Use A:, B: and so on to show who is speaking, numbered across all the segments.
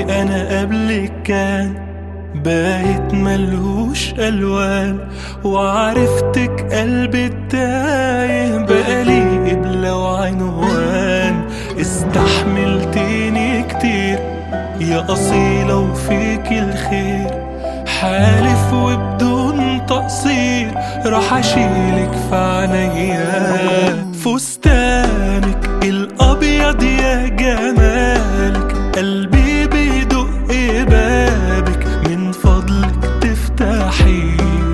A: اللي انا قبلك كان بايت ملهوش الوان وعرفتك قلبي التايه بقالي قبلة وعنوان استحملتيني كتير يا أصيلة وفيك الخير حالف وبدون تقصير راح أشيلك في عينيا فستانك الأبيض يا جمالك قلبي بيدق بابك من فضلك تفتحي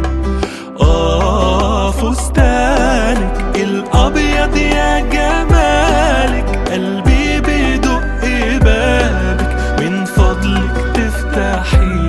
A: آه فستانك الأبيض يا جمالك قلبي بيدق بابك من فضلك تفتحي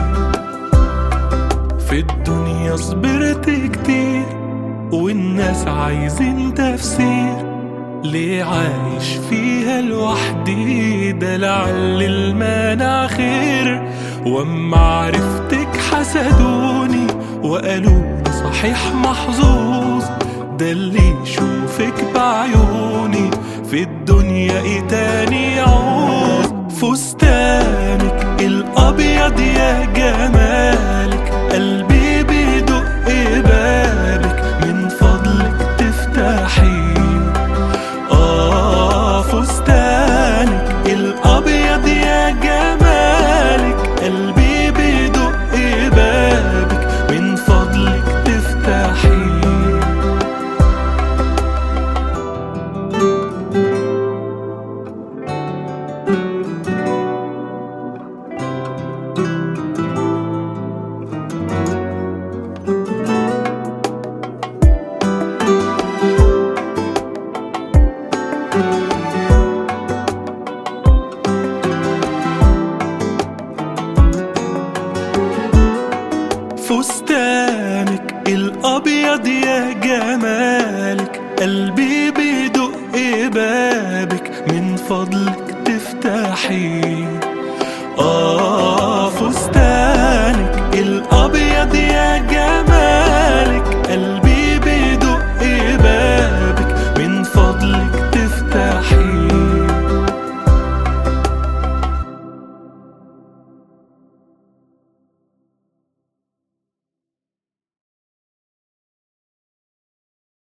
A: في الدنيا صبرت كتير والناس عايزين تفسير ليه عايش فيها لوحدي ده لعل المانع خير واما عرفتك حسدوني وقالوا لي صحيح محظوظ ده اللي يشوفك بعيوني في الدنيا ايه تاني يعوز فستانك الابيض يا جمالك قلبي بيدق بابك من فضلك تفتحي آه فستانك الأبيض يا جمالك قلبي بيدق بابك من فضلك تفتحي فستانك الأبيض يا جمالك قلبي بيدق بابك من فضلك تفتحي آه